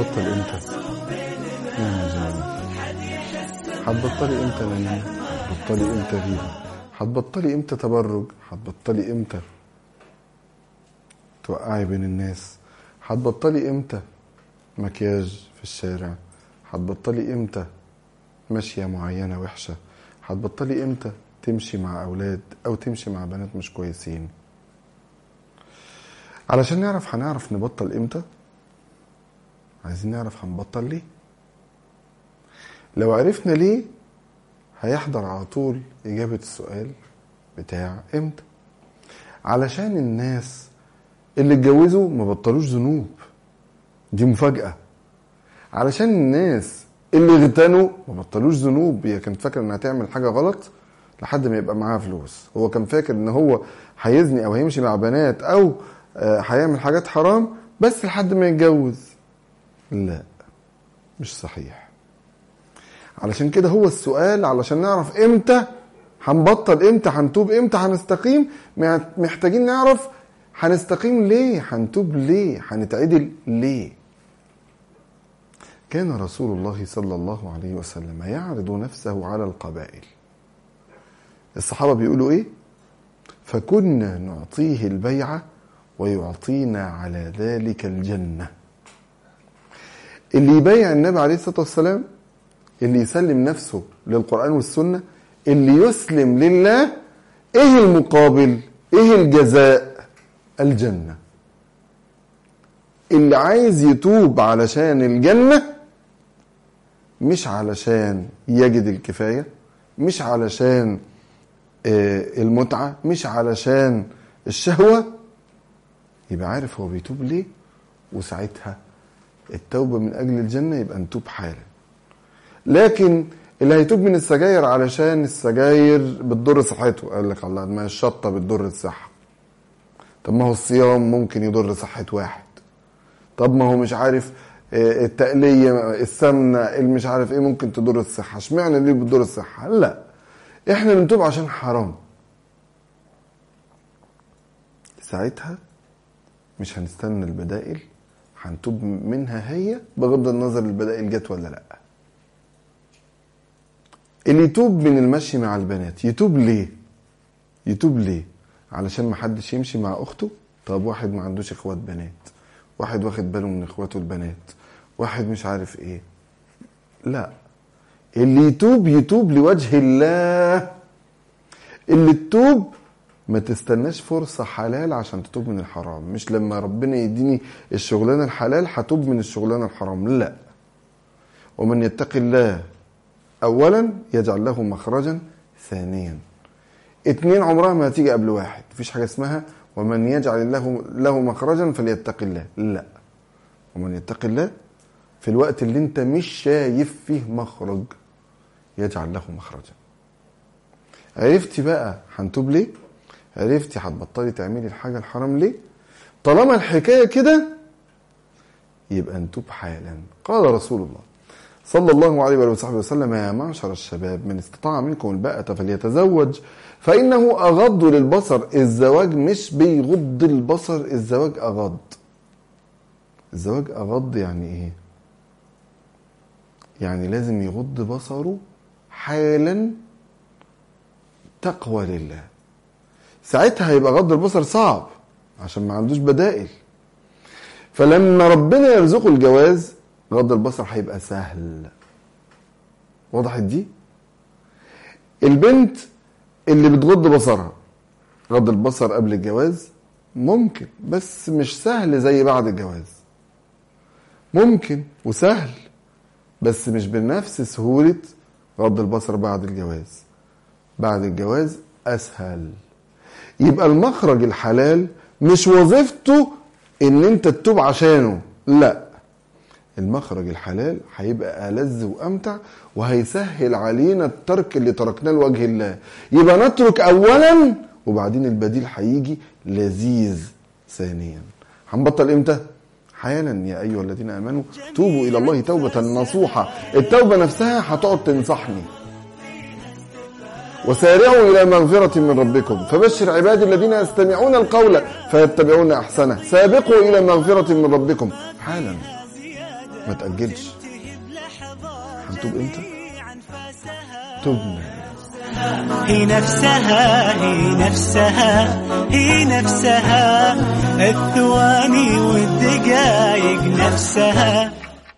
هنبطل امتى يا نجم هتبطلي امتى نانية هتبطلي امتى غيرة هتبطلي امتى تبرج هتبطلي امتى توقعي بين الناس هتبطلي امتى مكياج في الشارع هتبطلي امتى ماشية معينة وحشة هتبطلي امتى تمشي مع اولاد او تمشي مع بنات مش كويسين علشان نعرف هنعرف نبطل امتى عايزين نعرف هنبطل ليه لو عرفنا ليه هيحضر على طول إجابة السؤال بتاع إمتى علشان الناس اللي اتجوزوا ما بطلوش ذنوب دي مفاجأة علشان الناس اللي اغتنوا ما بطلوش ذنوب هي كانت فاكرة انها تعمل حاجة غلط لحد ما يبقى معاها فلوس هو كان فاكر ان هو هيزني او هيمشي مع بنات او آه، هيعمل حاجات حرام بس لحد ما يتجوز لا مش صحيح علشان كده هو السؤال علشان نعرف امتى هنبطل امتى هنتوب امتى هنستقيم محتاجين نعرف هنستقيم ليه هنتوب ليه هنتعدل ليه كان رسول الله صلى الله عليه وسلم يعرض نفسه على القبائل الصحابة بيقولوا ايه فكنا نعطيه البيعة ويعطينا على ذلك الجنة اللي يبايع النبي عليه الصلاة والسلام اللي يسلم نفسه للقرآن والسنة اللي يسلم لله ايه المقابل ايه الجزاء الجنة اللي عايز يتوب علشان الجنة مش علشان يجد الكفاية مش علشان آه، المتعة مش علشان الشهوة يبقى عارف هو بيتوب ليه وساعتها التوبة من أجل الجنة يبقى نتوب حالا لكن اللي هيتوب من السجاير علشان السجاير بتضر صحته قال لك الله ما الشطة بتضر الصحة طب ما هو الصيام ممكن يضر صحة واحد طب ما هو مش عارف آه، التقلية السمنة اللي مش عارف ايه ممكن تضر الصحة اشمعنى ليه بتضر الصحة لا احنا بنتوب عشان حرام ساعتها مش هنستنى البدائل هنتوب منها هي بغض النظر البدائل جت ولا لا اللي يتوب من المشي مع البنات يتوب ليه يتوب ليه علشان ما حدش يمشي مع اخته طب واحد ما عندوش اخوات بنات واحد واخد باله من اخواته البنات واحد مش عارف ايه لا اللي يتوب يتوب لوجه الله اللي تتوب ما تستناش فرصة حلال عشان تتوب من الحرام مش لما ربنا يديني الشغلانة الحلال هتوب من الشغلانة الحرام لا ومن يتقي الله أولا يجعل له مخرجا ثانيا اتنين عمرها ما هتيجي قبل واحد مفيش حاجة اسمها ومن يجعل له له مخرجا فليتق الله لا ومن يتق الله في الوقت اللي انت مش شايف فيه مخرج يجعل له مخرجا عرفتي بقى هنتوب ليه عرفتي هتبطلي تعملي الحاجة الحرام ليه طالما الحكاية كده يبقى نتوب حالا قال رسول الله صلى الله عليه وآله وصحبه وسلم يا معشر الشباب من استطاع منكم الباءة فليتزوج فإنه أغض للبصر الزواج مش بيغض البصر الزواج أغض الزواج أغض يعني إيه يعني لازم يغض بصره حالا تقوى لله ساعتها هيبقى غض البصر صعب عشان ما عندوش بدائل فلما ربنا يرزقه الجواز غض البصر هيبقى سهل وضحت دي البنت اللي بتغض بصرها غض البصر قبل الجواز ممكن بس مش سهل زي بعد الجواز ممكن وسهل بس مش بنفس سهولة غض البصر بعد الجواز بعد الجواز أسهل يبقى المخرج الحلال مش وظيفته ان انت تتوب عشانه لا المخرج الحلال هيبقى ألذ وأمتع وهيسهل علينا الترك اللي تركناه لوجه الله يبقى نترك أولا وبعدين البديل هيجي لذيذ ثانيا هنبطل امتى؟ حالا يا أيها الذين آمنوا توبوا إلى الله توبة نصوحة التوبة نفسها هتقعد تنصحني وسارعوا إلى مغفرة من ربكم فبشر عبادي الذين يستمعون القول فيتبعون أحسنه سابقوا إلى مغفرة من ربكم حالا ما تأجلش هنتوب امتى تبنا هي نفسها هي نفسها هي نفسها الثواني والدقايق نفسها